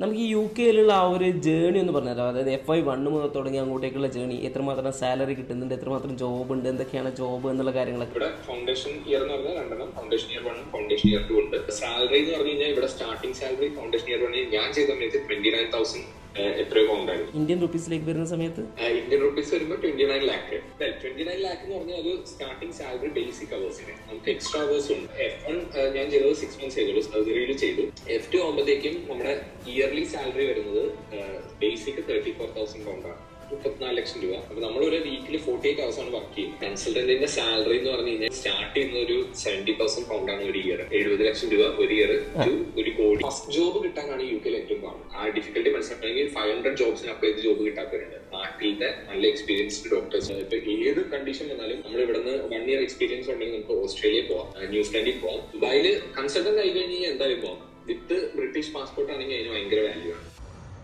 നമുക്ക് ഈ യു കെയിലുള്ള ആ ഒരു ജേണി ഒന്ന് പറഞ്ഞുതരാം അതായത് എഫ് ഐ വണ്ണ് മുതൽ തുടങ്ങി അങ്ങോട്ടേക്കുള്ള ജേണി എത്രമാത്രം സാലറി കിട്ടുന്നുണ്ട് എത്രമാത്രം ജോബ് ഉണ്ട് എന്തൊക്കെയാണ് ജോബ് എന്നുള്ള കാര്യങ്ങളൊക്കെ ഇവിടെ ഫൗണ്ടേഷൻ ഇയർ എന്ന് പറഞ്ഞാൽ രണ്ടെണ്ണം ഫൗണ്ടേഷൻ ഇയർ വണ്ണും ഫൗണ്ടേഷൻ ഇയർ ടു ഉണ്ട് സാലറി എന്ന് പറഞ്ഞു കഴിഞ്ഞാൽ ഇവിടെ സ്റ്റാർട്ടിംഗ് സാലറി ഫൗണ്ടേഷൻ ഇയർ വണ്ണിൽ ഞാൻ ചെയ്ത സമയത്ത് ട്വന്റി നയൻ തൗസൻഡ് എത്രയോ പൗണ്ടായിരുന്നു ഇന്ത്യൻ റുപ്പീസിലേക്ക് വരുന്ന സമയത്ത് ഇന്ത്യൻ റുപ്പീസ് വരുമ്പോൾ twenty nine lakh twenty nine lakh എന്ന് പറഞ്ഞാൽ അത് സ്റ്റാർട്ടിംഗ് സാലറി ബേസിക് അവേഴ്സിന് നമുക്ക് എക്സ്ട്രാ അവേഴ്സ് ഉണ്ട് എഫ് വൺ ഞാൻ ചെയ്തത് സിക്സ് മന്ത്സ് ചെയ്തുള്ളൂ സർജറിയിൽ ചെയ്തു എഫ് ടു ആകുമ്പോഴത്തേക്കും നമ്മുടെ ഇയർലി സാലറി വരുന്നത് ബേസിക് തേർട്ടി ഫോർ തൗസൻഡ് പൗണ്ടാണ് മുപ്പത്തിനാല് ലക്ഷം രൂപ അപ്പൊ നമ്മൾ ഒരു വീക്കിൽ ഫോർട്ടി എയ്റ്റ് ഹവേഴ്സ് ആണ് വർക്ക് ചെയ്യുന്നത് കൺസൾട്ടന്റിന്റെ സാലറി എന്ന് പറഞ്ഞു കഴിഞ്ഞാൽ സ്റ്റാർട്ട് ചെയ്യുന്ന ഒരു സെവന്റി തൗസൻഡ് പൗണ്ട് ആണ് ഒരു ഇയർ എഴുപത് ലക്ഷം രൂപ ഒരു ഇയർ ടു ഒരു കോടി ഫസ്റ്റ് ജോബ് കിട്ടാനാണ് യു കെയിൽ ഏറ്റവും പാട് ആ ഡിഫിക്കൽട്ടി മനസ്സിലാക്കണമെങ്കിൽ ഫൈവ് ഹൺഡ്രഡ് ജോബ്സിന് അപ്ലൈ ചെയ്ത് ജോബ് കിട്ടാത്തവരുണ്ട് നാട്ടിലത്തെ നല്ല എക്സ്പീരിയൻസ്ഡ് ഡോക്ടേഴ്സ് ഇപ്പൊ ഏത് കണ്ടീഷൻ വന്നാലും നമ്മൾ ഇവിടുന്ന് വൺ ഇയർ എക്സ്പീരിയൻസ് ഉണ്ടെങ്കിൽ നമുക്ക് ഓസ്ട്രേലിയ പോവാം ന്യൂസിലാൻഡിൽ പോവാം ദുബായിൽ കൺസൾട്ടന്റ് ആയി കഴിഞ്ഞാൽ എന്തായാലും പോവാം വിത്ത് ബ്രിട്ടീഷ് പാസ്പോർട്ട് ആണെങ്കിൽ അതിന് ഭയങ്കര വാല്യൂ ആണ്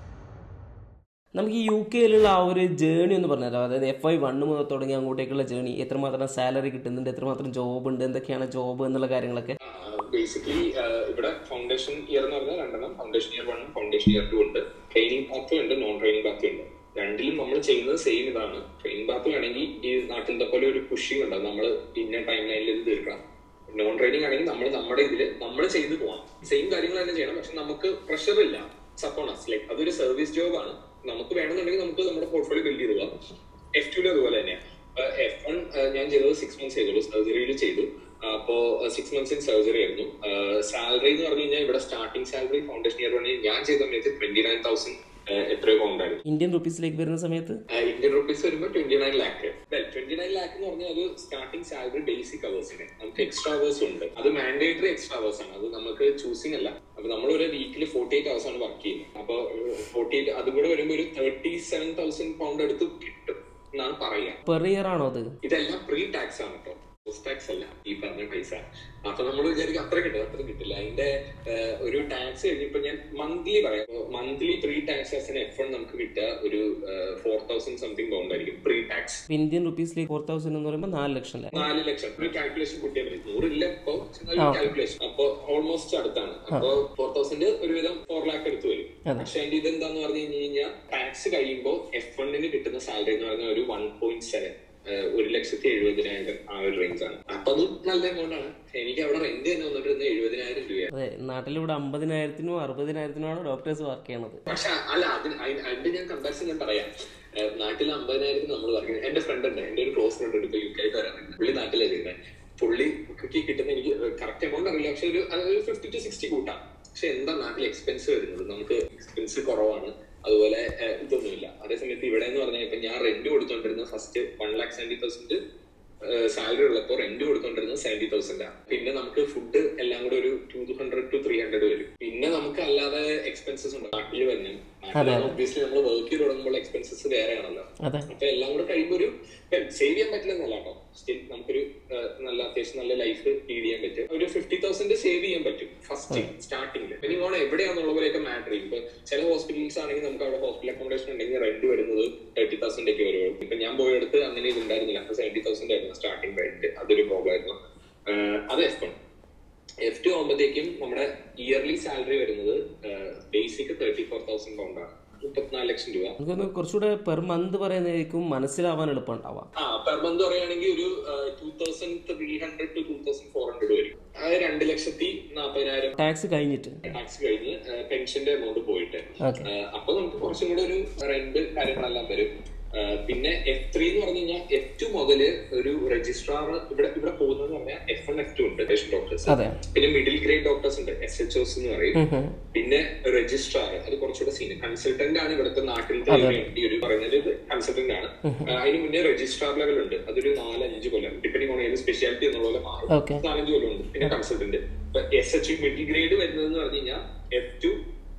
നമുക്ക് ഈ യു കെയിലുള്ള ആ ഒരു ജേണി ഒന്ന് പറഞ്ഞുതരാം അതായത് എഫ് ഐ വണ്ണ് മുതൽ തുടങ്ങി അങ്ങോട്ടേക്കുള്ള ജേണി എത്രമാത്രം സാലറി കിട്ടുന്നുണ്ട് എത്രമാത്രം ജോബ് ഉണ്ട് എന്തൊക്കെയാണ് ജോബ് എന്നുള്ള കാര്യങ്ങളൊക്കെ ബേസിക്കലി ഇവിടെ ഫൗണ്ടേഷൻ ഇയർ എന്ന് പറഞ്ഞാൽ രണ്ടെണ്ണം ഫൗണ്ടേഷൻ ഇയർ വണ്ണും ഫൗണ്ടേഷൻ ഇയർ ടു ഉണ്ട് ട്രെയിനിങ് പാത്ത് ഉണ്ട് നോൺ ട്രെയിനിങ് പാത്ത് ഉണ്ട് രണ്ടിലും നമ്മൾ ചെയ്യുന്നത് സെയിം ഇതാണ് ട്രെയിനിങ് പാത്തിലാണെങ്കിൽ ഈ നാട്ടിലത്തെ പോലെ ഒരു പുഷിംഗ് ഉണ്ട് നമ്മൾ ഇന്ന ടൈം ലൈനിൽ ഇത് തീർക്കണം നോൺ ട്രെയിനിങ് ആണെങ്കിൽ നമ്മൾ നമ്മുടെ ഇതിൽ നമ്മൾ ചെയ്തു പോവാം സെയിം കാര്യങ്ങൾ തന്നെ ചെയ്യണം പക്ഷെ നമുക്ക് പ്രഷർ ഇല്ല സപ്പോണസ് ലൈക്ക് അതൊരു സർവീസ് ജോബ് ആണ് നമുക്ക് വേണമെന്നുണ്ടെങ്കിൽ നമുക്ക് നമ്മുടെ പോർട്ട്ഫോളിയോ ബിൽഡ് ചെയ്ത് പോവാം എഫ് ടുലും അതുപോലെ തന്നെയാണ് എഫ് വൺ ഞാൻ ചെയ്തത് സിക്സ് മന്ത്സ് ചെയ്തുള്ളൂ സർജറിയിൽ ചെയ്തു അപ്പോ സിക്സ് മന്ത്സ് ഇൻ സർജറി ആയിരുന്നു സാലറി എന്ന് പറഞ്ഞു കഴിഞ്ഞാൽ ഇവിടെ സ്റ്റാർട്ടിംഗ് സാലറി ഫൗണ്ടേഷൻ ഇയർ വണ്ണിൽ ഞാൻ ചെയ്ത സമയത്ത് ട്വന്റി നയൻ തൗസൻഡ് എത്രയോ പൗണ്ടായിരുന്നു ഇന്ത്യൻ റുപ്പീസിലേക്ക് വരുന്ന സമയത്ത് ഇന്ത്യൻ റുപ്പീസ് വരുമ്പോൾ twenty nine lakh twenty nine lakh എന്ന് പറഞ്ഞാൽ അത് സ്റ്റാർട്ടിംഗ് സാലറി ബേസിക് അവേഴ്സിന് നമുക്ക് എക്സ്ട്രാ അവേഴ്സ് ഉണ്ട് അത് മാൻഡേറ്ററി എക്സ്ട്രാ അവേഴ്സ് ആണ് അത് നമുക്ക് ചൂസിംഗ് അല്ല അപ്പൊ നമ്മൾ ഒരു വീക്കിൽ ഫോർട്ടി എയ്റ്റ് ഹവേഴ്സ് ആണ് വർക്ക് ചെയ്യുന്നത് അപ്പൊ ഫോർട്ടി എയ്റ്റ് അതും കൂടെ വരുമ്പോൾ ഒരു തേർട്ടി സെവൻ തൗസൻഡ് പൗണ്ട് അടുത്ത് കിട്ടും എന്നാണ് പറയുക പെർ ഇയർ ആണോ അത് ഇതെല്ലാം പ്രീ ടാക്സ് ആണ് കേട്ടോ പോസ്റ്റ് ടാക്സ് അല്ല ഈ പറഞ്ഞ പൈസ അപ്പൊ നമ്മൾ വിചാരിക്കും അത്ര കിട്ടും അത്ര കിട്ടില്ല അതിന്റെ ഏഹ്, ഒരു ടാക്സ് കഴിഞ്ഞപ്പോ ഞാൻ മന്ത്ലി പറയാം മന്ത്ലി പ്രീ ടാക്സ് ആസിന് എഫ് വൺ നമുക്ക് കിട്ടുക ഒരു ഫോർ തൗസൻഡ് സംതിങ് പൗണ്ട് ആയിരിക്കും പ്രീ ടാക്സ് ഇന്ത്യൻ റുപ്പീസിലേക്ക് ഫോർ തൗസൻഡ് എന്ന് പറയുമ്പോൾ നാല് ലക്ഷം അല്ലേ നാല് ലക്ഷം ഒരു കാൽക്കുലേഷൻ കൂട്ടിയാൽ മതി നൂറില്ല ഇപ്പൊ കാൽക്കുലേഷൻ അപ്പൊ ഓൾമോസ്റ്റ് അടുത്താണ് അപ്പൊ ഫോർ തൗസൻഡ് ഒരുവിധം ഫോർ ലാക്ക് എടുത്ത് വരും അതെ. പക്ഷെ അതിന്റെ ഇതെന്താന്ന് പറഞ്ഞു കഴിഞ്ഞ് കഴിഞ്ഞാൽ ടാക്സ് കഴിയുമ്പോൾ എഫ് വണ്ണിന് കിട്ടുന്ന സാലറി എന്ന് പറഞ്ഞാൽ ഒരു വൺ പോയിന്റ് സെവൻ ഒരു ലക്ഷത്തി എഴുപതിനായിരം ആ ഒരു റേഞ്ച് ആണ് അപ്പൊ അത് നല്ല എമൗണ്ട് ആണ് എനിക്ക് അവിടെ റെന്റ് തന്നെ വന്നിട്ട് എഴുപതിനായിരം രൂപയാണ് അതെ നാട്ടിലിവിടെ അമ്പതിനായിരത്തിനും അറുപതിനായിരത്തിനുമാണ് ഡോക്ടേഴ്സ് വർക്ക് ചെയ്യണത് പക്ഷെ അല്ല അതിന് അയി- അതിന്റെ ഞാൻ കമ്പാരിസൺ ഞാൻ പറയാം ഏഹ് നാട്ടിൽ അമ്പതിനായിരത്തിന് നമ്മൾ പറയുന്നത് എന്റെ ഫ്രണ്ട് ഉണ്ട് എന്റെ ഒരു ക്ലോസ് ഫ്രണ്ട് ഉണ്ട് ഇപ്പൊ യു കെ വരാറുണ്ട് പുള്ളി നാട്ടിലാണ് ചെയ്യുന്നത് പുള്ളി കുക്കി കിട്ടുന്ന എനിക്ക് കറക്റ്റ് എമൗണ്ട് അറിയില്ല പക്ഷെ ഒരു അതൊരു ഫിഫ്റ്റി ടു സിക്സ്റ്റി കൂട്ടാം പക്ഷെ എന്താ നാട്ടിൽ എക്സ്പെൻസ് വരുന്നത് നമുക്ക് എക്സ്പെൻസ് കുറവാണ് അതുപോലെ ഏഹ്, ഇതൊന്നുമില്ല അതേസമയത്ത് ഇവിടെ എന്ന് പറഞ്ഞാൽ ഇപ്പൊ ഞാൻ റെന്റ് കൊടുത്തോണ്ടിരുന്ന first one lakh seventy thousand salary ഉള്ളപ്പോൾ റെന്റ് കൊടുത്തോണ്ടിരുന്നത് സെവന്റി തൗസൻഡ് ആണ് പിന്നെ നമുക്ക് ഫുഡ് എല്ലാം കൂടെ ഒരു two hundred two three hundred വരും പിന്നെ നമുക്ക് അല്ലാതെ എക്സ്പെൻസസ് ഉണ്ട് നാട്ടിൽ വരുന്ന ഒബ്വിയസ്ലി നമ്മൾ വർക്ക് ചെയ്ത് തുടങ്ങുമ്പോൾ എക്സ്പെൻസസ് വേറെ ആണല്ലോ അതെ അപ്പൊ എല്ലാം കൂടെ കഴിയുമ്പോൾ ഒരു സേവ് ചെയ്യാൻ പറ്റില്ലെന്നല്ല കേട്ടോ സ്റ്റിൽ നമുക്കൊരു ആ, നല്ല അത്യാവശ്യം നല്ല ലൈഫ് ലീഡ് ചെയ്യാൻ പറ്റും ഒരു ഫിഫ്റ്റി തൗസൻഡ് സേവ് ചെയ്യാൻ പറ്റും ഫസ്റ്റ് സ്റ്റാർട്ടിംഗിൽ പിന്നെ ഇങ്ങോട്ട് എവിടെയാണെന്നുള്ള പോലെയൊക്കെ മാറ്റർ ചെയ്യും ഇപ്പൊ ചില ഹോസ്പിറ്റൽസ് ആണെങ്കിൽ നമുക്ക് അവിടെ ഹോസ്പിറ്റൽ അക്കോമഡേഷൻ ഉണ്ടെങ്കിൽ റെന്റ് വരുന്നത് തേർട്ടി തൗസൻഡ് ഒക്കെ വരുള്ളൂ ഇപ്പൊ ഞാൻ പോയടുത്ത് അങ്ങനെ ഇത് ഉണ്ടായിരുന്നില്ല അപ്പൊ സെവന്റി തൗസൻഡ് ആയിരുന്നു സ്റ്റാർട്ടിംഗ് റെന്റ് അതൊരു പ്രോബ്ലം ആയിരുന്നു ആ, അത് എഫ് വൺ എഫ് ടു ആകുമ്പോഴത്തേക്കും നമ്മുടെ ഇയർലി സാലറി വരുന്നത് ബേസിക് തേർട്ടി ഫോർ തൗസൻഡ് പൗണ്ടാണ് മുപ്പത്തിനാല് ലക്ഷം രൂപ എനിക്കൊന്ന് കുറച്ചുകൂടെ പെർ മന്ത് പറയുന്നതായിരിക്കും മനസ്സിലാവാൻ എളുപ്പം ഉണ്ടാവാം ആ പെർ മന്ത് പറയുകയാണെങ്കിൽ ഒരു two thousand three hundred to two thousand four hundred വരും അത് രണ്ട് ലക്ഷത്തി നാൽപ്പതിനായിരം ടാക്സ് കഴിഞ്ഞിട്ട് ടാക്സ് കഴിഞ്ഞ് പെൻഷന്റെ എമൗണ്ട് പോയിട്ട് ഓക്കെ ആ, അപ്പൊ നമുക്ക് കുറച്ചും കൂടെ ഒരു റെന്റ് കാര്യങ്ങളെല്ലാം വരും ആ, പിന്നെ എഫ് ത്രീ എന്ന് പറഞ്ഞു കഴിഞ്ഞാൽ എഫ് ടു മുതല് ഒരു രജിസ്ട്രാർ ഇവിടെ ഇവിടെ പോകുന്നത് പറഞ്ഞാൽ എഫ് വൺ എഫ് ടു ഉണ്ട് പേഷ്യൻ ഡോക്ടേഴ്സ് അതെ പിന്നെ മിഡിൽ ഗ്രേഡ് ഡോക്ടേഴ്സ് ഉണ്ട് എസ് എച്ച് ഒസ് എന്ന് പറയും ഉം ഉം. പിന്നെ രജിസ്ട്രാർ അത് കുറച്ചുകൂടെ സീനിയർ കൺസൾട്ടന്റ് ആണ് ഇവിടുത്തെ നാട്ടിലത്തെ ഈ ഒരു പറയുന്നത് കൺസൾട്ടന്റ് ആണ് ആ, അതിന് മുന്നേ രജിസ്ട്രാർ ലെവൽ ഉണ്ട് അതൊരു നാല് അഞ്ച് കൊല്ലം ഡിപ്പെൻഡിങ് ഓൺ ഏത് സ്പെഷ്യാലിറ്റി എന്നുള്ള പോലെ മാറും ഓക്കെ നാലഞ്ച് കൊല്ലം ഉണ്ട് പിന്നെ consultant S H middle grade വരുന്നത് പറഞ്ഞു കഴിഞ്ഞാൽ എഫ് ടു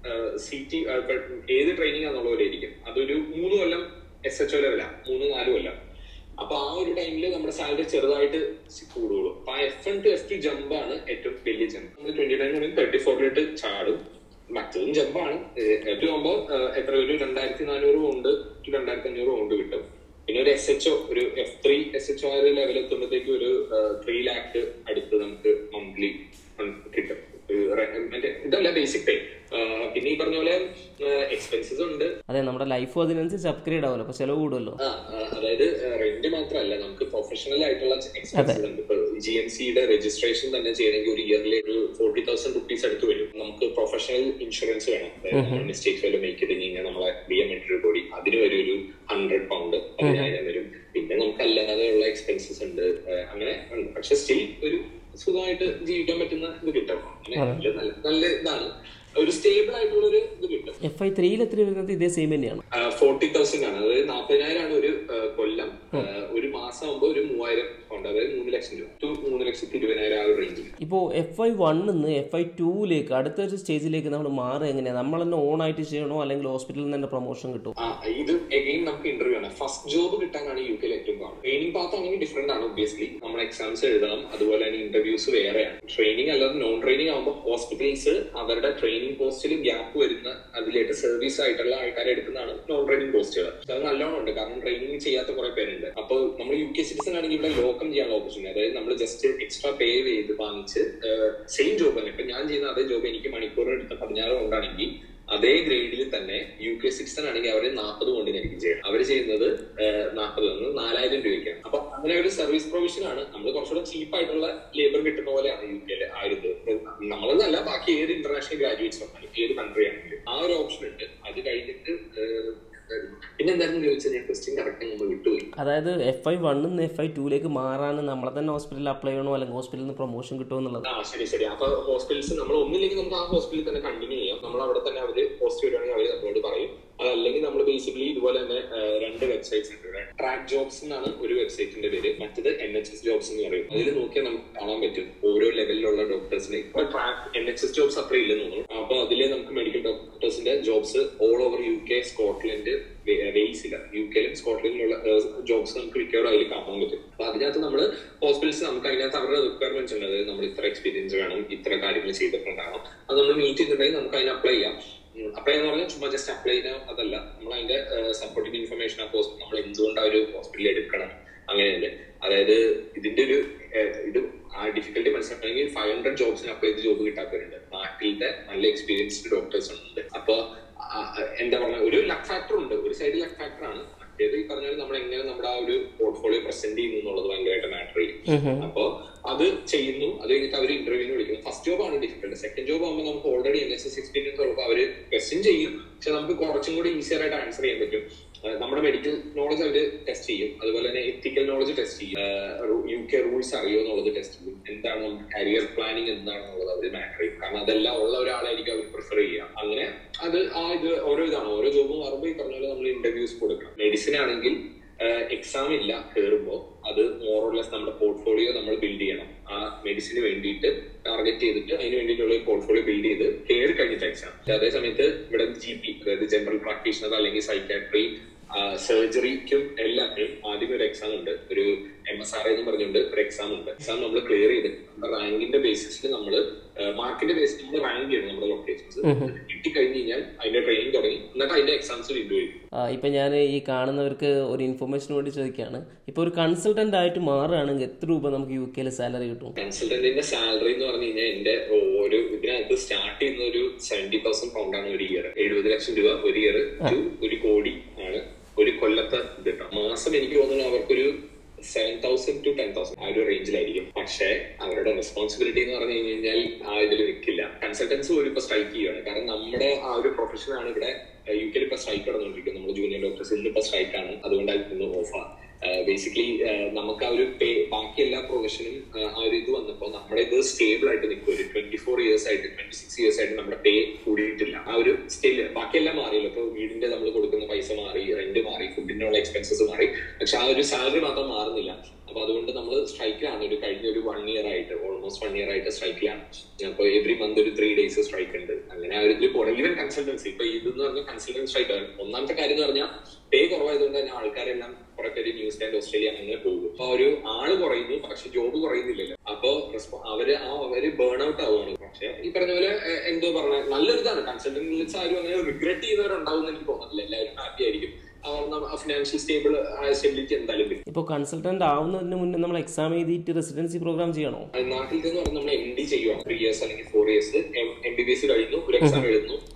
സി ടി ഏത് ട്രെയിനിങ് ആണെന്നുള്ള പോലെ ഇരിക്കും അതൊരു മൂന്ന് കൊല്ലം എസ് എച്ച് ഒ ലെവലാണ് മൂന്ന് നാല് കൊല്ലം അപ്പൊ ആ ഒരു ടൈമിൽ നമ്മുടെ സാലറി ചെറുതായിട്ട് കൂടുള്ളൂ അപ്പൊ ആ F one to F two jump ആണ് ഏറ്റവും വലിയ ജമ്പ് നമ്മൾ ട്വന്റി നയൻ മുതൽ തേർട്ടി ഫോറിലോട്ട് ചാടും മറ്റതും ജമ്പാണ് ഏറ്റവും ആകുമ്പോൾ എത്ര ഒരു രണ്ടായിരത്തി നാനൂറ് ഉണ്ട് രണ്ടായിരത്തി അഞ്ഞൂറ് ഉണ്ട് കിട്ടും പിന്നെ ഒരു എസ് എച്ച് ഒ ഒരു F three S H O ആ ഒരു ലെവൽ എത്തുമ്പോഴത്തേക്ക് ഒരു ത്രീ ലാക്ക് അടുത്ത് നമുക്ക് മന്ത്ലി കിട്ടും ഒരു re- മറ്റേ ഇതല്ല ബേസിക് പേ പിന്നെ ഈ പറഞ്ഞ പോലെ എക്സ്പെൻസസ് ഉണ്ട് അതെ നമ്മുടെ ലൈഫും അതിനനുസരിച്ച് അപ്ഗ്രേഡ് ആവുമല്ലോ അപ്പോൾ ചിലവ് കൂടുമല്ലോ ആ, ആ, അതായത് റെന്റ് മാത്രമല്ല നമുക്ക് പ്രൊഫഷണൽ ആയിട്ടുള്ള എക്സ്പെൻസസ് ഉണ്ട് ഇപ്പൊ ജി എൻ സിയുടെ രജിസ്ട്രേഷൻ തന്നെ ചെയ്യണമെങ്കിൽ ഒരു ഇയർലി ഒരു ഫോർട്ടി തൗസൻഡ് റുപ്പീസ് അടുത്ത് വരും നമുക്ക് പ്രൊഫഷണൽ ഇൻഷുറൻസ് വേണം അതായത് മിസ്റ്റേക്സ് വല്ലതും മേക്ക് ചെയ്ത് കഴിഞ്ഞാൽ നമ്മളെ ബയോമെട്രിക് ബോഡി അതിന് വരും ഒരു ഹൺഡ്രഡ് പൗണ്ട് പതിനായിരം വരും പിന്നെ നമുക്ക് അല്ലാതെയുള്ള എക്സ്പെൻസസ് ഉണ്ട് ആ, അങ്ങനെ ഉണ്ട് പക്ഷെ സ്റ്റിൽ ഒരു സുഖമായിട്ട് ജീവിക്കാൻ പറ്റുന്ന ഇത് കിട്ടും അങ്ങനെ നല്ല നല്ല- നല്ല ഇതാണ് ഒരു സ്റ്റേബിൾ ആയിട്ടുള്ള ഒരു ഇത് കിട്ടും എഫ് ഐ ത്രീയിൽ എത്ര വരുന്നത് ഇതേ സെയിം തന്നെയാണ് ഫോർട്ടി തൗസൻഡ് ആണ് അതായത് നാൽപ്പതിനായിരം ആണ് ഒരു ആ, കൊല്ലം ആ, ഒരു മാസം ആകുമ്പോൾ ഒരു മൂവായിരം ഉണ്ട് അതായത് മൂന്ന് ലക്ഷം രൂപ ടു മൂന്ന് ലക്ഷത്തി ഇരുപതിനായിരം ആ ഒരു റേഞ്ചിൽ ഇപ്പോൾ എഫ് ഐ വണ്ണിൽ നിന്ന് എഫ് ഐ ടൂവിലേക്ക് അടുത്ത ഒരു സ്റ്റേജിലേക്ക് നമ്മൾ മാറുക എങ്ങനെയാണ് നമ്മൾ തന്നെ ഓൺ ആയിട്ട് ചെയ്യണോ അല്ലെങ്കിൽ ഹോസ്പിറ്റലിൽ നിന്ന് തന്നെ പ്രൊമോഷൻ കിട്ടും ആ ഇത് എഗെയിൻ നമുക്ക് ഇന്റർവ്യൂ ആണ് ഫസ്റ്റ് ജോബ് കിട്ടാനാണ് യു കെയിൽ ഏറ്റവും പാട് ട്രെയിനിങ് പാത്ത് ആണെങ്കിൽ ഡിഫറെന്റ് ആണ് ഒബ്വിയസ്ലി നമ്മൾ എക്സാംസ് എഴുതണം അതുപോലെ തന്നെ ഇന്റർവ്യൂസ് വേറെയാണ് ട്രെയിനിങ് അല്ലാതെ നോൺ ട്രെയിനിങ് ആകുമ്പോൾ ഹോസ്പിറ്റൽസ് അവരുടെ ട്രെയിനിങ് പോസ്റ്റിൽ ഗ്യാപ്പ് വരുന്ന അതിലേക്ക് സർവീസ് ആയിട്ടുള്ള ആൾക്കാരെ എടുക്കുന്നതാണ് നോൺ ട്രെയിനിങ് പോസ്റ്റുകൾ അത് നല്ലോണം ഉണ്ട് കാരണം ട്രെയിനിങ് ചെയ്യാത്ത കുറെ പേരുണ്ട് അപ്പോൾ നമ്മൾ യു കെ സിറ്റിസൺ ആണെങ്കിൽ ഇവിടെ ലോക്കം ചെയ്യാനുള്ള ഓപ്പർച്യൂണിറ്റി അതായത് നമ്മൾ ജസ്റ്റ് എക്സ്ട്രാ പേ ചെയ്ത് വാങ്ങിച്ച് സെയിം ജോബ് തന്നെ ഇപ്പൊ ഞാൻ ചെയ്യുന്ന അതേ ജോബ് എനിക്ക് മണിക്കൂർ എടുത്ത പതിനാറ് കൊണ്ടാണെങ്കിൽ അതേ ഗ്രേഡിൽ തന്നെ യു കെ സിക്സൺ ആണെങ്കിൽ അവര് നാൽപ്പത് കൊണ്ടിനായിരിക്കും ചെയ്യണം അവർ ചെയ്യുന്നത് നാൽപ്പത് നിന്ന് നാലായിരം രൂപയ്ക്കാണ് അപ്പൊ അങ്ങനെ ഒരു സർവീസ് പ്രൊവിഷൻ ആണ് നമ്മൾ കുറച്ചുകൂടെ ചീപ്പ് ആയിട്ടുള്ള ലേബർ കിട്ടുന്ന പോലെയാണ് യു കെയിൽ ആയത് നമ്മളെന്നല്ല ബാക്കി ഏത് ഇന്റർനാഷണൽ ഗ്രാജുവേറ്റ്സ് വന്നാലും ഏത് കൺട്രി ആണെങ്കിലും ആ ഒരു ഓപ്ഷൻ ഉണ്ട് അത് കഴിഞ്ഞിട്ട് ഏഹ്, പിന്നെ എന്തായിരുന്നു ചോദിച്ചത് ഞാൻ ക്വസ്റ്റ്യൻ കറക്റ്റ് നമ്മൾ വിട്ടുപോയി അതായത് എഫ് ഐ വണ്ണിൽ നിന്ന് എഫ് ഐ ടൂയിലേക്ക് മാറാൻ നമ്മളെ തന്നെ ഹോസ്പിറ്റലിൽ അപ്ലൈ ചെയ്യണോ അല്ലെങ്കിൽ ഹോസ്പിറ്റലിൽ നിന്ന് പ്രൊമോഷൻ കിട്ടുമോ എന്നുള്ളത് ആ ശരി ശരി അപ്പൊ ഹോസ്പിറ്റൽസ് നമ്മൾ ഒന്നില്ലെങ്കിൽ നമുക്ക് ആ ഹോസ്പിറ്റലിൽ തന്നെ കണ്ടിന്യൂ ചെയ്യാം നമ്മൾ അവിടെ തന്നെ അവര് പോസ്റ്റ് വരികയാണെങ്കിൽ അവർ നമ്മളോട് പറയും അതല്ലെങ്കിൽ നമ്മൾ ബേസിക്കലി ഇതുപോലെ തന്നെ ആ, രണ്ട് വെബ്സൈറ്റ്സ് ഉണ്ട് ട്രാക്ക് ജോബ്സ് എന്നാണ് ഒരു വെബ്സൈറ്റിന്റെ പേര് മറ്റത് എൻ എച്ച് എസ് ജോബ്സ് എന്ന് പറയും അതിൽ നോക്കിയാൽ നമുക്ക് കാണാൻ പറ്റും ഓരോ ലെവലിലുള്ള ഡോക്ടേഴ്സിനെ ഇപ്പൊ track N H S jobs അത്ര ഇല്ലെന്ന് തോന്നുന്നു അപ്പൊ അതിലെ നമുക്ക് മെഡിക്കൽ ഡോക്ടേഴ്സിന്റെ jobs all over U K Scotland വെയിൽസില യു കെയിലും സ്കോട്ട്ലൻഡിലുള്ള ജോബ്സ് നമുക്ക് മിക്കവാറും അതിൽ കാണാൻ പറ്റും അപ്പൊ അതിനകത്ത് നമ്മൾ ഹോസ്പിറ്റൽസ് നമുക്ക് അതിനകത്ത് അവരുടെ റിക്വയർമെന്റ്സ് ഉണ്ട് അതായത് നമ്മൾ ഇത്ര എക്സ്പീരിയൻസ് വേണം ഇത്ര കാര്യങ്ങൾ ചെയ്തിട്ടുണ്ടാകണം അത് നമ്മൾ മീറ്റ് ചെയ്തിട്ടുണ്ടെങ്കിൽ നമുക്ക് അതിന് അപ്ലൈ ചെയ്യാം അപ്ലൈ എന്ന് പറഞ്ഞാൽ ചുമ്മാ ജസ്റ്റ് അപ്ലൈ ചെയ്യാൻ അതല്ല നമ്മൾ അതിന്റെ സപ്പോർട്ടിംഗ് ഇൻഫർമേഷൻ ആ ഹോസ്പിറ്റൽ നമ്മൾ എന്തുകൊണ്ട് ആ ഒരു ഹോസ്പിറ്റലിൽ എടുക്കണം അങ്ങനെയല്ലേ അതായത് ഇതിന്റെ ഒരു ഏഹ്, ഇത് ആ ഡിഫിക്കൽട്ടി മനസ്സിലാക്കണമെങ്കിൽ ഫൈവ് ഹൺഡ്രഡ് ജോബ്സിന് അപ്ലൈ ചെയ്ത് ജോബ് കിട്ടാത്തവരുണ്ട് നാട്ടിലത്തെ നല്ല എക്സ്പീരിയൻസ്ഡ് ഡോക്ടേഴ്സ് ഉണ്ട് അപ്പൊ ആ, എന്താ പറയുക ഒരു ലക്ക് ഫാക്ടർ ഉണ്ട് ഒരു സൈഡ് ലക്ക് ഫാക്ടർ ആണ് മറ്റേത് ഈ പറഞ്ഞാൽ നമ്മൾ എങ്ങനെ നമ്മുടെ ആ ഒരു പോർട്ട്ഫോളിയോ പ്രസന്റ് ചെയ്യുന്നു എന്നുള്ളത് ഭയങ്കരമായിട്ട് മാറ്റർ ചെയ്യും അപ്പൊ അത് ചെയ്യുന്നു അത് കഴിഞ്ഞിട്ട് അവർ ഇന്റർവ്യൂവിന് വിളിക്കുന്നു ഫസ്റ്റ് ജോബ് ആണ് ഡിഫിക്കൽട്ട് സെക്കൻഡ് ജോബ് ആകുമ്പോൾ നമുക്ക് already N S S experience ഉള്ളപ്പോൾ അവർ ക്വസ്റ്റ്യൻ ചെയ്യും പക്ഷെ നമുക്ക് കുറച്ചും കൂടി ഈസിയർ ആയിട്ട് ആൻസർ ചെയ്യാൻ പറ്റും ആ, നമ്മുടെ മെഡിക്കൽ നോളജ് അവർ ടെസ്റ്റ് ചെയ്യും അതുപോലെ തന്നെ എത്തിക്കൽ നോളജ് ടെസ്റ്റ് ചെയ്യും യു കെ റൂൾസ് അറിയോ എന്നുള്ളത് ടെസ്റ്റ് ചെയ്യും എന്താണ് നമ്മുടെ കരിയർ പ്ലാനിങ് എന്താണെന്നുള്ളത് അവർ മാറ്റർ ചെയ്യും കാരണം അതെല്ലാം ഉള്ള ഒരാളായിരിക്കും അവർ പ്രിഫർ ചെയ്യുക അങ്ങനെ അത് ആ ഇത് ഓരോ ഇതാണ് ഓരോ ജോബും മാറുമ്പോൾ ഈ പറഞ്ഞ പോലെ നമ്മൾ ഇന്റർവ്യൂസ് കൊടുക്കണം മെഡിസിൻ ആണെങ്കിൽ എക്സാം ഇല്ല കയറുമ്പോൾ അത് മോറോലെസ് നമ്മുടെ പോർട്ട്ഫോളിയോ നമ്മൾ ബിൽഡ് ചെയ്യണം ആ മെഡിസിന് വേണ്ടിയിട്ട് ടാർഗറ്റ് ചെയ്തിട്ട് അതിന് വേണ്ടിയിട്ടുള്ള പോർട്ട്ഫോളിയോ ബിൽഡ് ചെയ്ത് കയറി കഴിഞ്ഞിട്ട് എക്സാം അതേ സമയത്ത് ഇവിടെ ജി പി അതായത് ജനറൽ പ്രാക്ടീഷണർ അല്ലെങ്കിൽ സൈക്കാട്രി സർജറിക്കും എല്ലാത്തിനും ആദ്യം ഒരു എക്സാം ഉണ്ട് ഒരു എം എസ് ആർ എന്ന് പറഞ്ഞുകൊണ്ട് ഒരു എക്സാം ഉണ്ട് എക്സാം നമ്മൾ ക്ലിയർ ചെയ്ത് റാങ്കിന്റെ ബേസിസിൽ നമ്മൾ മാർക്കിന്റെ ബേസിൽ നമ്മൾ റാങ്ക് ചെയ്യണം നമ്മുടെ ലൊക്കേഷൻസ് കിട്ടിക്കഴിഞ്ഞ് കഴിഞ്ഞാൽ അതിന്റെ ട്രെയിനിങ് തുടങ്ങി എന്നിട്ട് അതിന്റെ എക്സാംസ് വീണ്ടും എഴുതും ഇപ്പം ഞാൻ ഈ കാണുന്നവർക്ക് ഒരു ഇൻഫർമേഷന് വേണ്ടി ചോദിക്കുകയാണ് ഇപ്പോൾ ഒരു കൺസൾട്ടൻ്റ് ആയിട്ട് മാറുകയാണെങ്കിൽ എത്ര രൂപ നമുക്ക് യു കെയിൽ സാലറി കിട്ടും കൺസൾട്ടന്റിന്റെ സാലറി എന്ന് പറഞ്ഞു കഴിഞ്ഞാൽ എന്റെ ഒരു ഇതിനകത്ത് സ്റ്റാർട്ട് ചെയ്യുന്ന ഒരു സെവന്റി തൗസൻഡ് പൗണ്ട് ആണ് ഒരു ഇയർ എഴുപത് ലക്ഷം രൂപ ഒരു ഇയർ ടു ഒരു കോടി ആണ് ഒരു കൊല്ലത്തെ ഇത് ട്ടോ. മാസം എനിക്ക് തോന്നുന്നു അവർക്കൊരു seven thousand to ten thousand ആ ഒരു റേഞ്ചിലായിരിക്കും പക്ഷേ അവരുടെ റെസ്പോൺസിബിലിറ്റി എന്ന് പറഞ്ഞു കഴിഞ്ഞാൽ ആ ഇതിൽ നിൽക്കില്ല കൺസൾട്ടൻസ് പോലും ഇപ്പൊ സ്ട്രൈക്ക് ചെയ്യുകയാണ് കാരണം നമ്മുടെ ആ ഒരു പ്രൊഫഷനാണ് ഇവിടെ യു കെയിൽ ഇപ്പൊ സ്ട്രൈക്ക് നടന്നുകൊണ്ടിരിക്കുന്നത് നമ്മൾ ജൂനിയർ ഡോക്ടേഴ്സ് ഇന്നിപ്പോ സ്ട്രൈക്ക് ആണ് അതുകൊണ്ടായിരുന്നു ഓഫർ ബേസിക്കലി നമുക്ക് ആ ഒരു പേ ബാക്കി എല്ലാ പ്രൊഫഷനും ആ ഒരു ഇത് വന്നപ്പോൾ നമ്മുടെ ഇത് സ്റ്റേബിൾ ആയിട്ട് നിൽക്കും ഒരു ട്വന്റി ഫോർ ഇയേഴ്സ് ആയിട്ട് ട്വന്റി സിക്സ് ഇയേഴ്സ് ആയിട്ട് നമ്മുടെ പേ കൂടിയിട്ടില്ല ആ ഒരു സ്റ്റേബിൾ ബാക്കിയെല്ലാം മാറിയല്ലോ ഇപ്പൊ വീടിന്റെ നമ്മൾ കൊടുക്കുന്ന പൈസ മാറി റെന്റ് മാറി ഫുഡിനുള്ള എക്സ്പെൻസസ് മാറി പക്ഷെ ആ ഒരു സാലറി മാത്രം മാറുന്നില്ല അപ്പൊ അതുകൊണ്ട് നമ്മൾ സ്ട്രൈക്കിലാണ് ഒരു കഴിഞ്ഞ ഒരു വൺ ഇയർ ആയിട്ട് ഓൾമോസ്റ്റ് വൺ ഇയർ ആയിട്ട് സ്ട്രൈക്കിലാണ് അപ്പൊ എവറി മന്ത് ഒരു ത്രീ ഡേയ്സ് സ്ട്രൈക്ക് ഉണ്ട് അങ്ങനെ ആ ഒരു ഇതിൽ പോകണം ഈവൻ കൺസൾട്ടൻസി ഇപ്പൊ ഇതെന്ന് പറഞ്ഞാൽ കൺസൾട്ടൻസ് സ്ട്രൈക്ക് ഒന്നാമത്തെ കാര്യം എന്ന് പറഞ്ഞാൽ പേ കുറവായതുകൊണ്ട് തന്നെ ആൾക്കാരെല്ലാം കുറെ പേര് ന്യൂസിലാൻഡ് ഓസ്ട്രേലിയ അങ്ങനെ പോകും അപ്പൊ ഒരു ആള് കുറയുന്നു പക്ഷെ ജോബ് കുറയുന്നില്ലല്ലോ അപ്പൊ റെസ്പോ- അവര് ആ അവര് ബേൺ ഔട്ട് ആവുകയാണ് പക്ഷെ ഈ പറഞ്ഞ പോലെ എ- എന്തോ പറഞ്ഞ നല്ലൊരു ഇതാണ് കൺസൾട്ടൻസ് ആരും അങ്ങനെ റിഗ്രറ്റ് ചെയ്യുന്നവരുണ്ടാവും എന്ന് എനിക്ക് തോന്നുന്നില്ല എല്ലാവരും ഹാപ്പി ആയിരിക്കും ഫിനാൻഷ്യൽ സ്റ്റേബിൾ ആയ സ്റ്റെബിലിറ്റി എന്തായാലും വരും ഇപ്പോൾ കൺസൾട്ടൻ്റ് ആവുന്നതിന് മുന്നേ നമ്മൾ എക്സാം എഴുതിയിട്ട് റെസിഡൻസി പ്രോഗ്രാം ചെയ്യണോ അത് നാട്ടിൽ എന്ന് പറഞ്ഞാൽ നമ്മൾ എം ഡി ചെയ്യുക ത്രീ ഇയേഴ്സ് അല്ലെങ്കിൽ four years M B B S കഴിഞ്ഞു ഒരു എക്സാം എഴുതുന്നു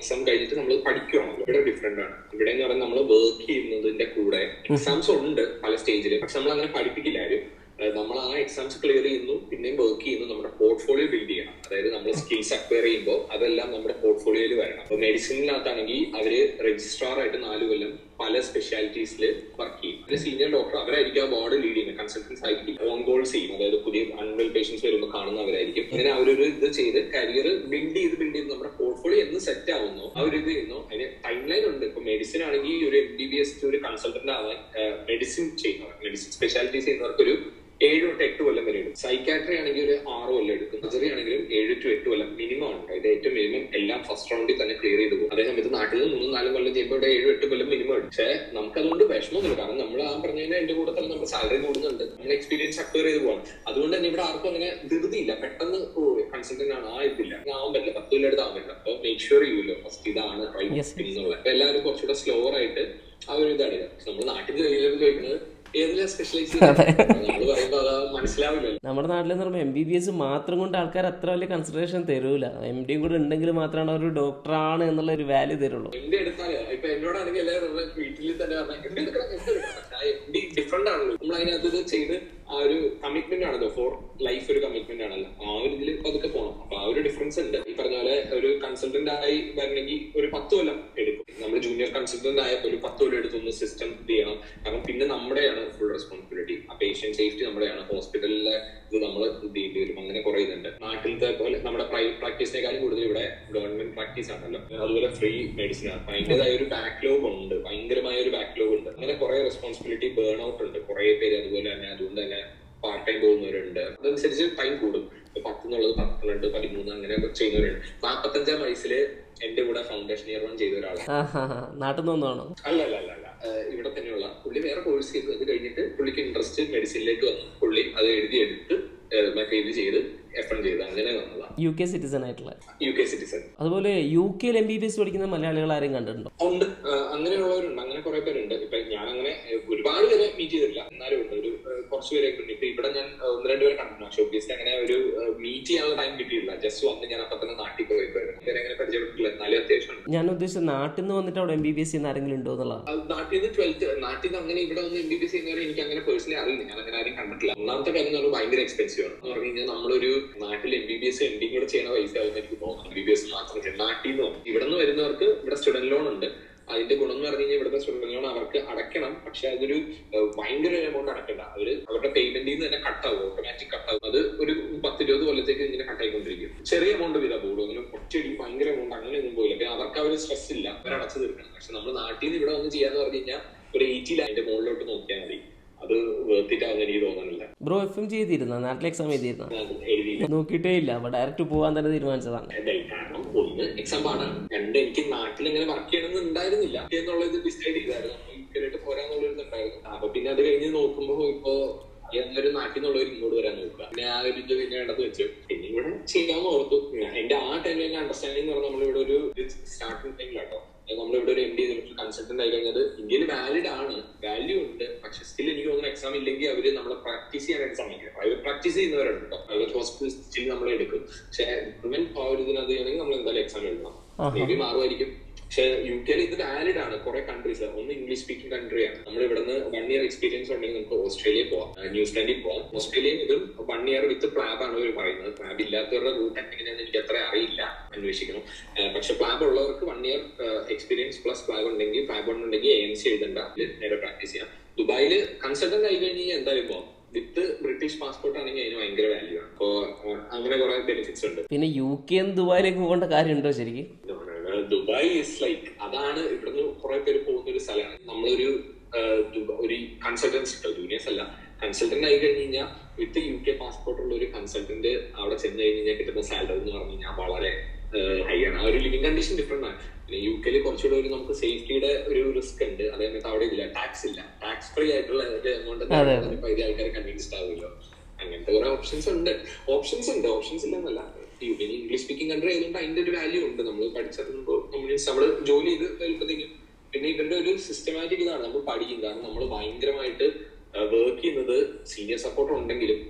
എക്സാം കഴിഞ്ഞിട്ട് നമ്മൾ പഠിക്കുകയാണല്ലോ ഇവിടെ ഡിഫറെന്റ് ആണ് ഇവിടെ എന്ന് പറയുന്നത് നമ്മൾ വർക്ക് ചെയ്യുന്നതിന്റെ കൂടെ എക്സാംസ് ഉണ്ട് പല സ്റ്റേജിലും പക്ഷെ നമ്മൾ അങ്ങനെ പഠിപ്പിക്കില്ല ആരും അതായത് നമ്മൾ ആ എക്സാംസ് ക്ലിയർ ചെയ്യുന്നു പിന്നെയും വർക്ക് ചെയ്യുന്നു നമ്മുടെ പോർട്ട്ഫോളിയോ ബിൽഡ് ചെയ്യണം അതായത് നമ്മൾ സ്കിൽസ് അക്വയർ ചെയ്യുമ്പോൾ അതെല്ലാം നമ്മുടെ പോർട്ട്ഫോളിയോയിൽ വരണം അപ്പൊ മെഡിസിനിനകത്താണെങ്കിൽ അവര് രജിസ്ട്രാർ ആയിട്ട് നാല് കൊല്ലം പല സ്പെഷ്യാലിറ്റീസിൽ വർക്ക് ചെയ്യും ഒരു സീനിയർ ഡോക്ടർ അവരായിരിക്കും ആ വാർഡ് ലീഡ് ചെയ്യുന്നത് കൺസൾട്ടൻസ് ആയിരിക്കും ഓൺ ഗോൾസ് ചെയ്യും അതായത് പുതിയ അൺവെൽ പേഷ്യൻസ് വരുമ്പോൾ കാണുന്നവരായിരിക്കും അങ്ങനെ അവരൊരു ഇത് ചെയ്ത് കരിയർ ബിൽഡ് ചെയ്ത് ബിൽഡ് ചെയ്ത് നമ്മുടെ പോർട്ട്ഫോളിയോ എന്ന് സെറ്റ് ആവുന്നു ആ ഒരു ഇത് ചെയ്യുന്നു അതിന് ടൈം ലൈൻ ഉണ്ട് ഇപ്പൊ മെഡിസിൻ ആണെങ്കിൽ ഒരു എം ബി ബി എസ് ഒരു കൺസൾട്ടന്റ് ആവാൻ മെഡിസിൻ ചെയ്യുന്നവർ മെഡിസിൻ സ്പെഷ്യാലിറ്റീസ് ചെയ്യുന്നവർക്ക് ഒരു ഏഴ് തൊട്ട് എട്ട് കൊല്ലം വരെ എടുക്കും സൈക്കാട്രി ആണെങ്കിൽ ഒരു ആറ് കൊല്ലം എടുക്കും സർജറി ആണെങ്കിലും ഏഴ് ടു എട്ട് കൊല്ലം മിനിമം ഉണ്ട് ഇത് ഏറ്റവും മിനിമം എല്ലാം ഫസ്റ്റ് റൗണ്ടിൽ തന്നെ ക്ലിയർ ചെയ്ത് പോകും അതേ സമയത്ത് നാട്ടിൽ നിന്ന് മൂന്നും നാലും കൊല്ലം ചെയ്യുമ്പോൾ ഇവിടെ ഏഴ് എട്ട് കൊല്ലം മിനിമം എടുക്കും പക്ഷേ നമുക്ക് അതുകൊണ്ട് വിഷമമൊന്നുമില്ല കാരണം നമ്മൾ ആ പറഞ്ഞതിന് എന്റെ കൂടെ തന്നെ നമ്മുടെ സാലറി കൂടുന്നുണ്ട് നമ്മൾ എക്സ്പീരിയൻസ് അക്വയർ ചെയ്ത് പോകാം അതുകൊണ്ട് തന്നെ ഇവിടെ ആർക്കും അങ്ങനെ ധൃതിയില്ല പെട്ടെന്ന് കൺസൾട്ടന്റ് ആണ് ആ ഇതില്ല ആവാൻ പറ്റില്ല പത്ത് കൊല്ലം എടുത്ത് ആവാൻ പറ്റില്ല അപ്പൊ മേക്ക് ഷുവർ ചെയ്യുമല്ലോ ഫസ്റ്റ് ഇതാണ് Yes. റൈറ്റ് എന്നുള്ളത് അപ്പൊ എല്ലാവരും കുറച്ചുകൂടെ സ്ലോവർ ആയിട്ട് ആ ഒരു ഇതാണ് നമ്മൾ നാട്ടിൽ ജോലിയിലൊക്കെ ചോദിക്കുന്നത് ഏതിലാ സ്പെഷ്യലൈസ് നമ്മൾ പറയുമ്പോൾ അത് മനസ്സിലാവില്ലല്ലോ നമ്മുടെ നാട്ടിൽ എന്ന് പറയുമ്പോൾ എം ബി ബി എസ് മാത്രം കൊണ്ട് ആൾക്കാർ അത്ര വലിയ കൺസിഡറേഷൻ തരൂല എം ഡിയും കൂടെ ഉണ്ടെങ്കിൽ മാത്രമാണ് അവർ ഡോക്ടറാണ് എന്നുള്ള ഒരു വാല്യൂ തരുള്ളൂ എന്റെ എടുത്താല് ഇപ്പൊ എന്നോടാണെങ്കിൽ എല്ലാവരും വീട്ടിൽ തന്നെ പറഞ്ഞാൽ എന്റെ എടുക്കണം എന്റെ എടുക്കണം ഡിഫറെന്റ് ആണല്ലോ നമ്മൾ അതിനകത്ത് ഇത് ചെയ്ത് ആ ഒരു കമ്മിറ്റ്മെന്റ് ആണല്ലോ ഫോർ ലൈഫ് ഒരു കമ്മിറ്റ്മെന്റ് ആണല്ലോ ആ ഒരു ഇതിൽ പതുക്കെ പോകണം അപ്പൊ ആ ഒരു ഡിഫറൻസ് ഉണ്ട് ഈ പറഞ്ഞ പോലെ ഒരു കൺസൾട്ടന്റ് ആയി വരണമെങ്കിൽ ഒരു പത്ത് കൊല്ലം എടുക്കും നമ്മൾ ജൂനിയർ കൺസൾട്ടന്റ് ആയപ്പോൾ ഒരു പത്ത് കൊല്ലം എടുത്തൊന്ന് സിസ്റ്റം ഇത് ചെയ്യണം കാരണം പിന്നെ നമ്മുടെയാണ് ഫുൾ റെസ്പോൺസിബിലിറ്റി ആ പേഷ്യന്റ് സേഫ്റ്റി നമ്മുടെയാണ് ഹോസ്പിറ്റലിലെ ഇത് നമ്മൾ ഇത് ചെയ്യേണ്ടി വരും അങ്ങനെ കുറെ ഇതുണ്ട് നാട്ടിലത്തെ പോലെ നമ്മുടെ പ്രൈവറ്റ് പ്രാക്ടീസിനേക്കാളും കൂടുതൽ ഇവിടെ ഗവൺമെന്റ് പ്രാക്ടീസ് ആണല്ലോ അതുപോലെ ഫ്രീ മെഡിസിൻ ആണ് അപ്പൊ അതിന്റേതായ ഒരു ബാക്ക്ലോഗ് ഉണ്ട് ഭയങ്കരമായ ഒരു ബാക്ക്ലോഗ് ഉണ്ട് അങ്ങനെ കുറെ റെസ്പോൺസിബിലിറ്റി ബേൺ ഔട്ട് ഉണ്ട് കുറെ പേര് അതുപോലെ തന്നെ അതുകൊണ്ട് തന്നെ പാർട്ട് ടൈം പോകുന്നവരുണ്ട് അതനുസരിച്ച് ടൈം കൂടും ഇപ്പൊ പത്ത് എന്നുള്ളത് പന്ത്രണ്ട് പതിമൂന്ന് അങ്ങനെ ചെയ്യുന്നവരുണ്ട് നാൽപ്പത്തഞ്ചാം വയസ്സില് എന്റെ കൂടെ ഫൗണ്ടേഷൻ ഇയർ വൺ ചെയ്ത ഒരാളാണ് ആ ഹാ ഹാ നാട്ടിൽ നിന്ന് വന്നതാണോ അല്ല അല്ല അല്ല അല്ല ഏഹ് ഇവിടെ തന്നെയുള്ള പുള്ളി വേറെ കോഴ്സ് ചെയ്തു അത് കഴിഞ്ഞിട്ട് പുള്ളിക്ക് ഇൻട്രസ്റ്റ് മെഡിസിനിലേക്ക് വന്നു പുള്ളി അത് എഴുതി എടുത്ത് ഏഹ് മറ്റേ ഇത് ചെയ്ത് എഫ് എൻ ചെയ്ത് അങ്ങനെ വന്നതാണ് യു കെ സിറ്റിസൺ ആയിട്ടുള്ള യു കെ സിറ്റിസൺ അതുപോലെ യു കെയിൽ എം ബി ബി എസ് പഠിക്കുന്ന മലയാളികൾ ആരെയും കണ്ടിട്ടുണ്ടോ ഉണ്ട് ഏഹ് അങ്ങനെയുള്ളവരുണ്ട് അങ്ങനെ കുറെ പേരുണ്ട് ഇപ്പൊ ഞാൻ അങ്ങനെ ഏഹ് ഒരുപാട് പേരെ മീറ്റ് ചെയ്തിട്ടില്ല എന്നാലും ഉണ്ട് ഒരു ഏഹ് കുറച്ച് പേരെ ഉണ്ട് ഇപ്പൊ ഇവിടെ ഞാൻ ഏഹ് ഒന്ന് രണ്ട് പേരെ കണ്ടിട്ടുണ്ട് പക്ഷെ ഒബ്വിയസ്ലി അങ്ങനെ ഒരു മീറ്റ് ചെയ്യാനുള്ള ടൈം കിട്ടിയില്ല ജസ്റ്റ് വന്ന് ഞാൻ അപ്പൊ തന്നെ നാട്ടിൽ പോയി പേരെ അങ്ങനെ പരിചയപ്പെട്ടില്ല എന്നാലും അത്യാവശ്യം ഉണ്ട് ഞാൻ ഉദ്ദേശിച്ചത് നാട്ടിൽ നിന്ന് വന്നിട്ട് അവിടെ എം ബി ബി എസ് ചെയ്യുന്ന ആരെങ്കിലും ഉണ്ടോ എന്നുള്ളതാണ് അത് നാട്ടിൽ നിന്ന് ട്വൽത്ത് നാട്ടിൽ നിന്ന് അങ്ങനെ ഇവിടെ ഒന്ന് എം ബി ബി എസ് ചെയ്യുന്നവരെ എനിക്ക് അങ്ങനെ പേഴ്സണലി അറിയില്ല ഞാൻ അങ്ങനെ ആരും കണ്ടിട്ടില്ല ഒന്നാമത്തെ കാര്യം എന്ന് പറഞ്ഞാൽ ഭയങ്കര എക്സ്പെൻസീവ് ആണ് എന്ന് പറഞ്ഞു കഴിഞ്ഞാൽ നമ്മളൊരു നാട്ടിൽ M B B S M D കൂടെ ചെയ്യുന്ന പൈസ ആവുന്ന എനിക്ക് തോന്നുന്നു എം ബി ബി എസ് മാത്രം ചെയ്യും. നാട്ടിൽ നിന്ന് ഇവിടെ നിന്ന് വരുന്നവർക്ക് ഇവിടെ സ്റ്റുഡന്റ് ലോൺ ഉണ്ട് അതിന്റെ ഗുണം എന്ന് പറഞ്ഞു കഴിഞ്ഞാൽ ഇവിടുത്തെ സ്റ്റുഡന്റ് ലോൺ അവർക്ക് അടയ്ക്കണം പക്ഷെ അതൊരു ഏഹ്, ഭയങ്കര എമൗണ്ട് അടക്കണ്ട അവര് അവരുടെ പേയ്മെന്റിൽ നിന്ന് തന്നെ കട്ടാവും ഓട്ടോമാറ്റിക് കട്ടാവും അത് ഒരു പത്ത് ഇരുപത് കൊല്ലത്തേക്ക് ഇങ്ങനെ കട്ടായിക്കൊണ്ടിരിക്കും ചെറിയ എമൗണ്ട് വീതാ പോകുള്ളൂ അങ്ങനെ ഒറ്റയടി ഭയങ്കര എമൗണ്ട് അങ്ങനെയൊന്നും പോയില്ല പിന്നെ അവർക്ക് അവർ സ്ട്രെസ് ഇല്ല അവർ അടച്ചു തീർക്കണം പക്ഷെ നമ്മൾ നാട്ടിൽ നിന്ന് ഇവിടെ വന്ന് ചെയ്യാന്ന് പറഞ്ഞു കഴിഞ്ഞാൽ ഒരു എയ്റ്റി അതിന്റെ മുകളിലോട്ട് നോക്കിയാൽ മതി അത് വേർത്തിട്ടാവുന്ന എനിക്ക് തോന്നുന്നില്ല ബ്രോ എഫ് എം ചെയ്തിരുന്ന നാട്ടിൽ എക്സാം എഴുതിയിരുന്ന ഞാൻ എഴുതിയില്ല നോക്കിയിട്ടേ ഇല്ല അപ്പൊ ഡയറക്റ്റ് പോകാൻ തന്നെ തീരുമാനിച്ചതാണ് അതെ, കാരണം ഒന്ന് എക്സാം പാടാണ് രണ്ട് എനിക്ക് നാട്ടിൽ ഇങ്ങനെ വർക്ക് ചെയ്യണമെന്ന് ഉണ്ടായിരുന്നില്ല എന്നുള്ള ഇത് ഡിസൈഡ് ചെയ്തായിരുന്നു യുകെയിലോട്ട് പോരാന്നുള്ള ഒരു ഇതുണ്ടായിരുന്നു അപ്പൊ പിന്നെ അത് കഴിഞ്ഞ് നോക്കുമ്പോ ഇപ്പൊ എന്നൊരു നാട്ടിൽ നിന്നുള്ളവർ ഇങ്ങോട്ട് വരാൻ നോക്കുക പിന്നെ ആ ഒരു ഇത് പിന്നെ ഇടത്ത് വെച്ചു പിന്നെ ഇവിടെ ചെയ്യാന്ന് ഓർത്തു ഞാൻ- എന്റെ ആ ടൈമിൽ എന്റെ അണ്ടർസ്റ്റാൻഡിംഗ് എന്ന് പറഞ്ഞാൽ നമ്മളിവിടെ ഒരു സ്റ്റാർട്ടിംഗ് ടൈമിലാട്ടോ നമ്മളിവിടെ ഒരു എം ഡി കൺസൾട്ടന്റ് ആയി കഴിഞ്ഞത് ഇന്ത്യയിൽ വാലിഡ് ആണ് വാല്യൂ ഉണ്ട് പക്ഷെ സ്റ്റിൽ എനിക്ക് തോന്നുന്നു എക്സാം ഇല്ലെങ്കിൽ അവര് നമ്മളെ പ്രാക്ടീസ് ചെയ്യാനായിട്ട് സമ്മതിക്കില്ല പ്രൈവറ്റ് പ്രാക്ടീസ് ചെയ്യുന്നവരുണ്ട് കേട്ടോ പ്രൈവറ്റ് ഹോസ്പിറ്റൽ സ്റ്റിൽ നമ്മൾ എടുക്കും പക്ഷെ ഗവൺമെന്റ് ആ ഒരു ഇതിനകത്ത് ചെയ്യണമെങ്കിൽ നമ്മൾ എന്തായാലും എക്സാം എഴുതണം മേ ബി മാറുമായിരിക്കും പക്ഷെ യു കെയിൽ ഇത് വാലിഡ് ആണ് കുറെ കൺട്രീസ് ഒന്ന് ഇംഗ്ലീഷ് സ്പീക്കിംഗ് കൺട്രിയാണ് നമ്മൾ ഇവിടുന്ന് വൺ ഇയർ എക്സ്പീരിയൻസ് ഉണ്ടെങ്കിൽ നമുക്ക് ഓസ്ട്രേലിയ പോവാം ആ, ന്യൂസിലാൻഡിൽ പോവാം ഓസ്ട്രേലിയയിൽ ഇതും വൺ ഇയർ വിത്ത് പ്ലാബ് ആണ് അവർ പറയുന്നത് പ്ലാബ് ഇല്ലാത്തവരുടെ റൂട്ട് എങ്ങനെയാണെന്ന് എനിക്ക് അത്ര അറിയില്ല അന്വേഷിക്കണം ആ, പക്ഷെ പ്ലാബ് ഉള്ളവർക്ക് one year experience plus PLAB ഉണ്ടെങ്കിൽ പ്ലാബ് ഉണ്ടെങ്കിൽ എ എം സി എഴുതണ്ട അതില് നേരെ പ്രാക്ടീസ് ചെയ്യാം ദുബായിൽ കൺസൾട്ടന്റ് ആയി കഴിഞ്ഞ് കഴിഞ്ഞാൽ എന്തായാലും പോവാം വിത്ത് ബ്രിട്ടീഷ് പാസ്പോർട്ട് ആണെങ്കിൽ അതിന് ഭയങ്കര വാല്യൂ ആണ് അപ്പോ ആ, അങ്ങനെ കുറെ ബെനിഫിറ്റ്സ് ഉണ്ട് പിന്നെ യു കെ ദുബായിലേക്ക് പോകേണ്ട കാര്യമുണ്ടോ ശരിക്കും ദുബായ് ഇസ് ലൈക്ക് അതാണ് ഇവിടുന്ന് കുറെ പേര് പോകുന്ന ഒരു സ്ഥലമാണ് നമ്മളൊരു ആഹ്, ദുബ- ഒരു കൺസൾട്ടൻസ് ജൂനിയേഴ്സ് അല്ല കൺസൾട്ടന്റ് ആയി കഴിഞ്ഞ് കഴിഞ്ഞാൽ വിത്ത് യു കെ പാസ്പോർട്ട് ഉള്ള ഒരു കൺസൾട്ടന്റ് അവിടെ ചെന്ന് കഴിഞ്ഞ് കഴിഞ്ഞാൽ കിട്ടുന്ന സാലറി എന്ന് പറഞ്ഞു കഴിഞ്ഞാൽ വളരെ ഹൈ ആണ് ആ ഒരു ലിവിങ് കണ്ടീഷൻ ഡിഫറെന്റ് ആണ് പിന്നെ യു കെയിൽ കുറച്ചുകൂടെ ഒരു നമുക്ക് സേഫ്റ്റിയുടെ ഒരു റിസ്ക് ഉണ്ട് അതേസമയത്ത് അവിടെ ഇല്ല ടാക്സ് ഇല്ല ടാക്സ് ഫ്രീ ആയിട്ടുള്ള ഒരു എമൗണ്ട് അതെ, പകുതി ആൾക്കാർ കൺവിൻസ്ഡ് ആവുമല്ലോ അങ്ങനത്തെ കുറെ ഓപ്ഷൻസ് ഉണ്ട് ഓപ്ഷൻസ് ഉണ്ട് ഓപ്ഷൻസ് ഇല്ലെന്നല്ല പിന്നെ ഇംഗ്ലീഷ് സ്പീക്കിംഗ് കൺട്രി ആയതുകൊണ്ട് അതിന്റെ ഒരു വാല്യൂ ഉണ്ട് നമ്മൾ പഠിച്ചിട്ടുണ്ടോ മീൻസ് നമ്മൾ ജോലി ചെയ്ത് വരുമ്പോഴത്തേക്കും പിന്നെ ഇവരുടെ ഒരു സിസ്റ്റമാറ്റിക് ഇതാണ് നമ്മൾ പഠിക്കും കാരണം നമ്മൾ ഭയങ്കരമായിട്ട് വർക്ക് ചെയ്യുന്നത് സീനിയർ സപ്പോർട്ട് ഉണ്ടെങ്കിലും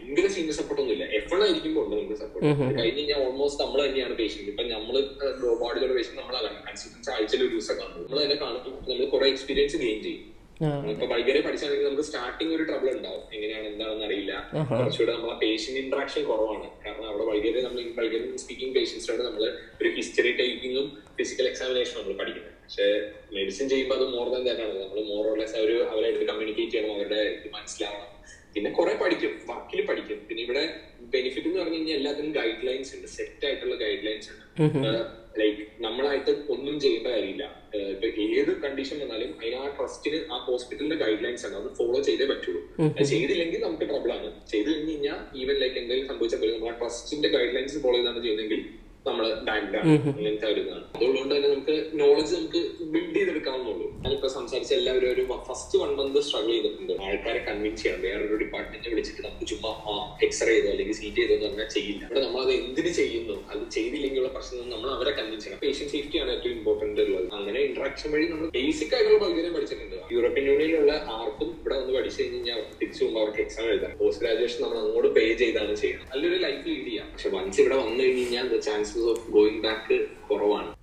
ഭയങ്കര സീനിയർ സപ്പോർട്ട് ഒന്നും ഇല്ല എഫ് എൺ ആയിരിക്കുമ്പോൾ ഉണ്ട് നമുക്ക് സപ്പോർട്ട് കഴിഞ്ഞ് കഴിഞ്ഞാൽ ഓൾമോസ്റ്റ് നമ്മൾ തന്നെയാണ് പേഷ്യന്റ് ഇപ്പൊ നമ്മൾ ലോ ബോഡിയിലുള്ള പേഷ്യന്റ് നമ്മളാണ് കൺസിസ്റ്റൻസ് ആഴ്ചയിൽ ഒരു ദിവസം കാണും നമ്മൾ തന്നെ കാണും നമ്മൾ കുറെ എക്സ്പീരിയൻസ് ഗെയിൻ ചെയ്യും ആ. ഇപ്പൊ ബൾഗേറിയ പഠിച്ചാണെങ്കിൽ നമുക്ക് സ്റ്റാർട്ടിങ് ഒരു ട്രബിൾ ഉണ്ടാവും എങ്ങനെയാണ് എന്താണെന്ന് അറിയില്ല കുറച്ചുകൂടെ നമ്മളെ പേഷ്യന്റ് ഇന്ററാക്ഷൻ കുറവാണ് കാരണം അവിടെ ബൾഗേറിയ നമ്മൾ ബൾഗേറിയൻ സ്പീക്കിംഗ് പേഷ്യൻസിനോട് നമ്മൾ ഒരു ഹിസ്റ്ററി ടേക്കിങ്ങും ഫിസിക്കൽ എക്സാമിനേഷനും നമ്മൾ പഠിക്കുന്നത് പക്ഷെ മെഡിസിൻ ചെയ്യുമ്പോൾ അത് മോർ ദാൻ ദാറ്റാണ് നമ്മൾ മോർ ഓർലെസ് അവർ അവരായിട്ട് കമ്മ്യൂണിക്കേറ്റ് ചെയ്യണം അവരുടെ ഇത് മനസ്സിലാവണം പിന്നെ കുറെ പഠിക്കും വർക്കിൽ പഠിക്കും പിന്നെ ഇവിടെ ബെനിഫിറ്റ് എന്ന് പറഞ്ഞു കഴിഞ്ഞാൽ എല്ലാത്തിനും ഗൈഡ് ലൈൻസ് ഉണ്ട് സെറ്റ് ആയിട്ടുള്ള ഗൈഡ് ലൈൻസ് ഉണ്ട് ലൈക്ക് നമ്മളായിട്ട് ഒന്നും ചെയ്യേണ്ട കാര്യമില്ല ഏഹ് ഇപ്പൊ ഏത് കണ്ടീഷൻ വന്നാലും അതിന് ആ ട്രസ്റ്റിന് ആ ഹോസ്പിറ്റലിന്റെ ഗൈഡ് ലൈൻസ് ആണ് അത് ഫോളോ ചെയ്തേ പറ്റുള്ളൂ അത് ചെയ്തില്ലെങ്കിൽ നമുക്ക് ട്രബിൾ ആണ് ചെയ്ത് കഴിഞ്ഞ് കഴിഞ്ഞാൽ ഈവൻ ലൈക്ക് എന്തെങ്കിലും സംഭവിച്ചാൽ പോലും നമ്മൾ ആ ട്രസ്റ്റിന്റെ ഗൈഡ് ലൈൻസ് ഫോളോ ചെയ്താണ് ചെയ്യുന്നതെങ്കിൽ നമ്മൾ ബാങ്കാണ് അങ്ങനത്തെ ഒരു ഇതാണ് അതുകൊണ്ട് തന്നെ നമുക്ക് നോളജ് നമുക്ക് ബിൽഡ് ചെയ്തെടുക്കാവുന്നുള്ളൂ ഞാനിപ്പോ സംസാരിച്ച എല്ലാവരും ഒരു ഫസ്റ്റ് വൺ മന്ത് സ്ട്രഗിൾ ചെയ്തിട്ടുണ്ട് ആൾക്കാരെ കൺവിൻസ് ചെയ്യണം വേറൊരു ഡിപ്പാർട്ട്മെന്റിനെ വിളിച്ചിട്ട് നമുക്ക് ചുമ്മാ എക്സ്റേ ചെയ്തോ അല്ലെങ്കിൽ സീറ്റ് ചെയ്തോ എന്ന് പറഞ്ഞാൽ ചെയ്യില്ല ഇവിടെ നമ്മൾ അത് എന്തിന് ചെയ്യുന്നു അത് ചെയ്തില്ലെങ്കിലുള്ള പ്രശ്നം നമ്മൾ അവരെ കൺവിൻസ് ചെയ്യണം പേഷ്യൻ സേഫ്റ്റി ആണ് ഏറ്റവും ഇമ്പോർട്ടന്റ് ഉള്ളത് അങ്ങനെ ഇന്ററാക്ഷൻ വഴി നമ്മൾ ബേസിക് ആയിട്ടുള്ള ബൾഗേറിയം പഠിച്ചിട്ടുണ്ട് യൂറോപ്യൻ യൂണിയനിലുള്ള ആർക്കും ഇവിടെ വന്ന് പഠിച്ചു കഴിഞ്ഞ് കഴിഞ്ഞാൽ അവർക്ക് തിരിച്ചു പോകുമ്പോൾ അവർക്ക് എക്സാം എഴുതാം പോസ്റ്റ് ഗ്രാജുവേഷൻ നമ്മൾ അങ്ങോട്ട് പേ ചെയ്താണ് ചെയ്യുന്നത് നല്ലൊരു ലൈഫ് ലീഡ് ചെയ്യാം പക്ഷെ വൺസ് ഇവിടെ വന്നു കഴിഞ്ഞ് കഴിഞ്ഞാൽ the chances of going back കുറവാണ്